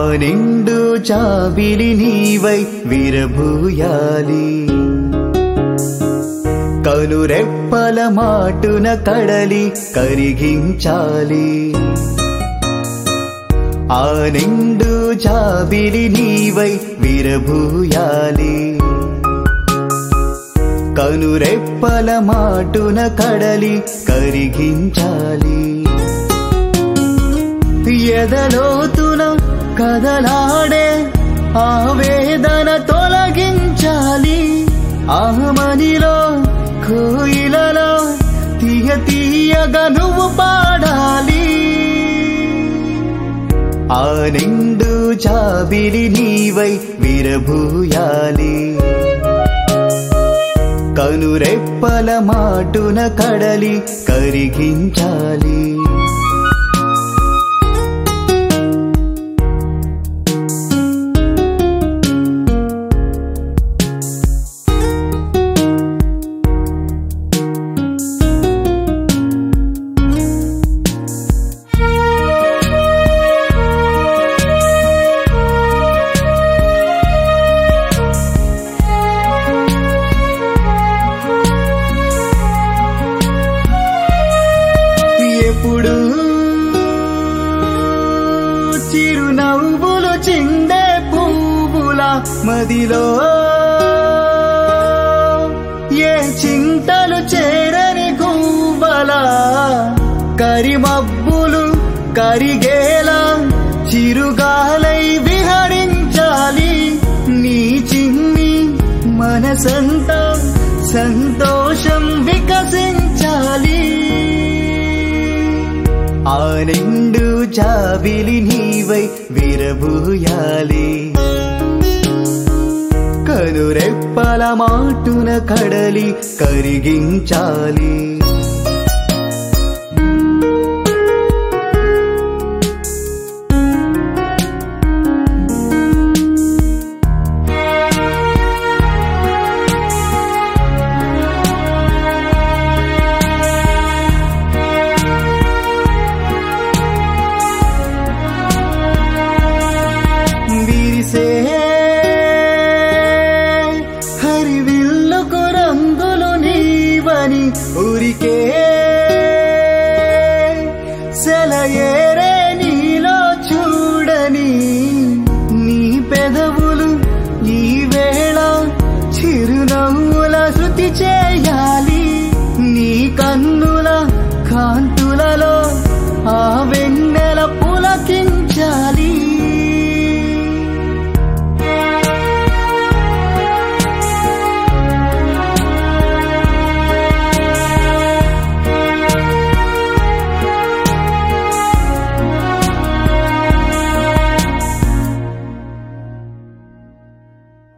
నిండు చాబిలి నీవై విరభూయాలి కనురెప్పల మాటున కడలి కరిగించాలి ఆ నిండు చాబిలి నీవై విరభూయాలి కనురెప్పల మాటున కడలి కరిగించాలి ఎదలోతున కదలాడే ఆవేదన తొలగించాలి ఆమనిలో కోయిలలో తీయ తీయగా నువ్వు పాడాలి ఆ నిండు చాబిలి నీవై విరభూయాలి కనురెప్పల మాటున కడలి కరిగించాలి ఎప్పుడు చిరునవ్వులు చిందే పువ్వుల మదిలో ఏ చింతలు చేరని గువ్వల కరిమబ్బులు కరిగేలా చిరుగాలై విహరించాలి నీ చిన్ని మనసంతా సంతోషం వికసించాలి ఆ నిండు జాబిలి నీవై విరబూయాలి కనురెప్పల మాటున కడలి కరిగించాలి విరిసే హరివిల్లుకు రంగులు నీవని ఊరికే సెలయేరే నీలో చూడని నీ పెదవులు ఈ వేళ చిరునవ్వుల శృతి చేయాలి